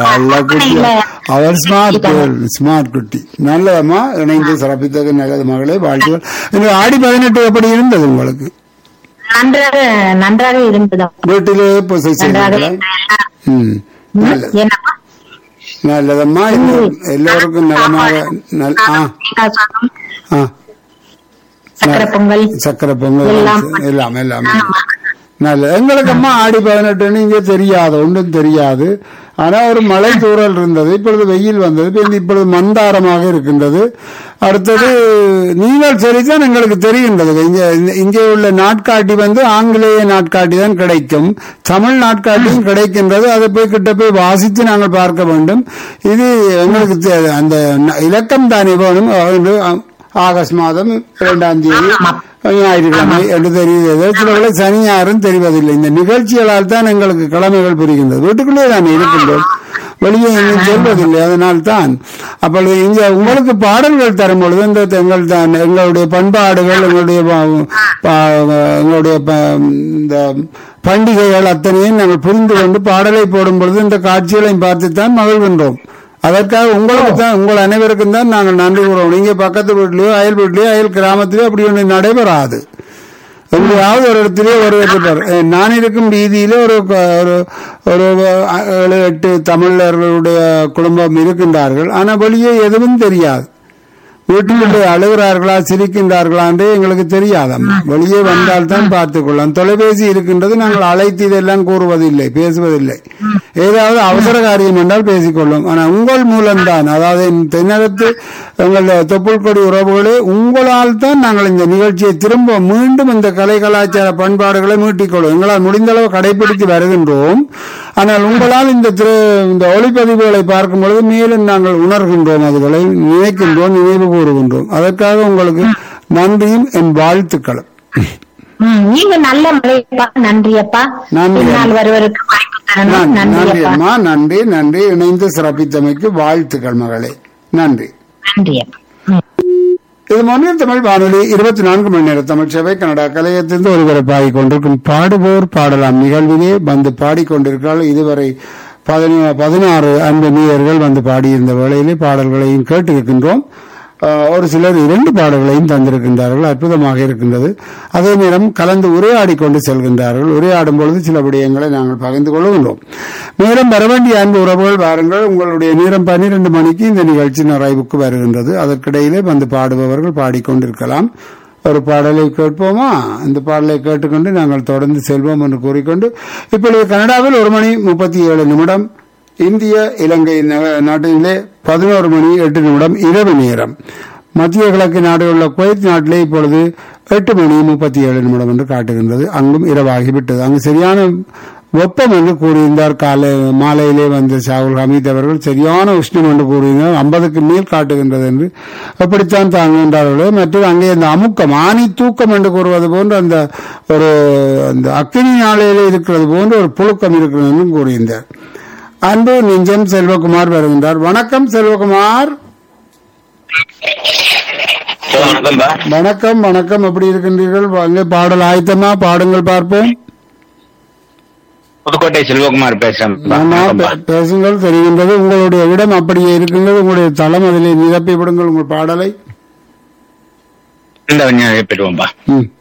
நல்ல குட்டி அவர் smart girl smart குட்டி நல்லதம்மா இணைந்து சிறப்பித்தது நல்லது மகளே வாழ்த்துகள் இந்த ஆடி பதினெட்டு எப்படி இருந்தது உங்களுக்கு நன்றாக நன்றாக இருந்தது வீட்டிலே பூசை நன்றாக செய்தீங்களா இருந்தது. ம் நல்லது என்னப்பா நல்லதம்மா எல்லா- எல்லோருக்கும் நலமாக நல் ஆ தேங்காய் சாதம், ஆ சக்கரை பொங்கல் சக்கரை பொங்கல் எல்லாம் எல்லாம் எல்லாம் நல்ல எங்களுக்கு அம்மா ஆடி பதினெட்டுன்னு இங்கே தெரியாது ஒன்றும் தெரியாது ஆனா ஒரு மழை தூறல் இருந்தது இப்பொழுது வெயில் வந்தது இப்ப இப்பொழுது மந்தாரமாக இருக்கின்றது அடுத்தது நீங்கள் சரிதான் எங்களுக்கு தெரிகின்றது இங்கே இங்கே உள்ள நாட்காட்டி வந்து ஆங்கிலேய நாட்காட்டி தான் கிடைக்கும் தமிழ் நாட்காட்டியும் கிடைக்கின்றது அதை போய் கிட்ட போய் வாசித்து நாங்கள் பார்க்க வேண்டும் இது எங்களுக்கு தெ- அந்த ந- இலக்கம் தானே வேணும் அது ஆகஸ்ட் மாதம் இரண்டாம் தேதி ஞாயிற்றுக்கிழமை என்று தெரிகிறது சில வேளை சனி ஞாயிறும் தெரிவதில்லை இந்த நிகழ்ச்சிகளால் தான் எங்களுக்கு கிழமைகள் புரிகின்றது வீட்டுக்குள்ளே தான் இருக்கின்றோம் வெளியே எங்கேயும் செல்வதில்லை அதனால் தான் அப்பொழுது இங்க உங்களுக்கு பாடல்கள் தரும் பொழுது இந்த எங்கள் தான் எங்களுடைய பண்பாடுகள் எங்களுடைய ப- ப- எங்களுடைய ப- இந்த பண்டிகைகள் அத்தனையும் நாங்கள் புரிந்து கொண்டு பாடலை போடும் பொழுது இந்த காட்சிகளையும் பார்த்துத்தான் மகிழ்கின்றோம் அதற்காக உங்களுக்கு தான் உங்கள் அனைவருக்கும் தான் நாங்கள் நன்றி கூறுவோம் நீங்க பக்கத்து வீட்லயோ அயல் வீட்லயோ அயல் கிராமத்திலயோ அப்படி ஒன்று நடைபெறாது எங்கேயாவது ஒரு இடத்திலே ஒரு இருப்பார் அஹ் நான் இருக்கும் வீதியிலே ஒரு க- ஒரு ஒரு அஹ், ஏழு எட்டு தமிழர்களுடைய குடும்பம் இருக்கின்றார்கள் ஆனா வெளியே எதுவும் தெரியாது வீட்டில் அழுகிறார்களா சிரிக்கின்றார்களா என்று எங்களுக்கு தெரியாதம்மா வெளியே வந்தால் தான் பார்த்துக் கொள்ளலாம் தொலைபேசி இருக்கின்றது நாங்கள் அழைத்து இதெல்லாம் கூறுவதில்லை பேசுவதில்லை ஏதாவது அவசர காரியம் என்றால் பேசிக்கொள்ளும் ஆனா உங்கள் மூலம்தான் அதாவது இந்த தென்னகத்து எங்கள் தொப்புள் கொடி உறவுகளே உங்களால் தான் நாங்கள் இந்த நிகழ்ச்சியை திரும்ப மீண்டும் இந்த கலை கலாச்சார பண்பாடுகளை மீட்டிக்கொள்ளும் எங்களால் முடிந்த அளவு கடைபிடித்து வருகின்றோம் ஆனால் உங்களால் இந்த திரு இந்த ஒளிப்பதிவுகளை பார்க்கும் பொழுது மேலும் நாங்கள் உணர்கின்றோம் அதுகளை நினைக்கின்றோம் நினைவு கூறுகின்றோம் அதற்காக உங்களுக்கு நன்றியும் என் வாழ்த்துக்களும் ம், நீங்க நல்ல மழைப்பா நன்றி அப்பா நன்றி. பின்னால் வருவதற்கு வாய்ப்பு தரணும் நன்றி நன்றி நன்றி அப்பா அம்மா நன்றி நன்றி இணைந்து சிறப்பித்தமைக்கு வாழ்த்துக்கள் மகளே நன்றி நன்றி அப்பா ம். இது மொழியில் தமிழ் வானொலி இருபத்தி நான்கு மணி நேர தமிழ் சேவை கனடா கலையத்திலிருந்து ஒருவரை கொண்டிருக்கும் பாடுவோர் பாடலாம் நிகழ்விலே வந்து பாடிக்கொண்டிருக்கிறார்கள் இதுவரை பதினா- பதினாறு அன்பு நேயர்கள் வந்து பாடியிருந்த வேளையிலே பாடல்களையும் கேட்டிருக்கின்றோம் ஆஹ், ஒரு சிலர் இரண்டு பாடல்களையும் தந்திருக்கின்றார்கள் அற்புதமாக இருக்கின்றது அதே நேரம் கலந்து உரையாடி கொண்டு செல்கின்றார்கள் உரையாடும் பொழுது சில விடயங்களை நாங்கள் பகிர்ந்து கொள்கின்றோம் மேலும் வரவேண்டிய அன்பு உறவுகள் வாருங்கள் உங்களுடைய நேரம் பன்னிரண்டு மணிக்கு இந்த நிகழ்ச்சி நிறைவுக்கு வருகின்றது அதற்கிடையிலே வந்து பாடுபவர்கள் பாடிக்கொண்டிருக்கலாம் ஒரு பாடலை கேட்போமா இந்த பாடலை கேட்டுக்கொண்டு நாங்கள் தொடர்ந்து செல்வோம் என்று கூறிக்கொண்டு இப்பொழுது கனடாவில் ஒரு மணி முப்பத்தி ஏழு நிமிடம் இந்திய இலங்கை நக- நாட்டிலே பதினோரு மணி எட்டு நிமிடம் இரவு நேரம் மத்திய கிழக்கு நாடுகளில் குவைத் நாட்டிலே இப்பொழுது எட்டு மணி முப்பத்தி ஏழு நிமிடம் என்று காட்டுகின்றது அங்கும் இரவாகிவிட்டது அங்கு சரியான வெப்பம் என்று கூறியிருந்தார் காலை மாலையிலே வந்த ஷாகுல் ஹமீத் அவர்கள் சரியான உஷ்ணம் என்று கூறியிருந்தார் ஐம்பதுக்கு மேல் காட்டுகின்றது என்று அப்படித்தான் தாங்குகின்றார்களோ மற்றும் அங்கே இந்த அமுக்கம் ஆணி தூக்கம் என்று கூறுவது போன்று அந்த ஒரு அந்த அக்கினி நாளையிலே இருக்கிறது போன்று ஒரு புழுக்கம் இருக்கிறது என்றும் கூறியிருந்தார் அன்பு நெஞ்சம் செல்வகுமார் வருகின்றார் வணக்கம் செல்வகுமார் வணக்கம்பா வணக்கம் வணக்கம் எப்படி இருக்கின்றீர்கள் அங்கே பாடல் ஆயத்தமா பாடுங்கள் பார்ப்போம் புதுக்கோட்டை செல்வகுமார் பேசுறேன் ஆமா, பே- பேசுங்கள் தெரிகின்றது உங்களுடைய இடம் அப்படியே இருக்கின்றது உங்களுடைய தளம் அதிலே நிரப்பி விடுங்கள் உங்கள் பாடலை இந்த எழுப்பிடுவோம்பா ம்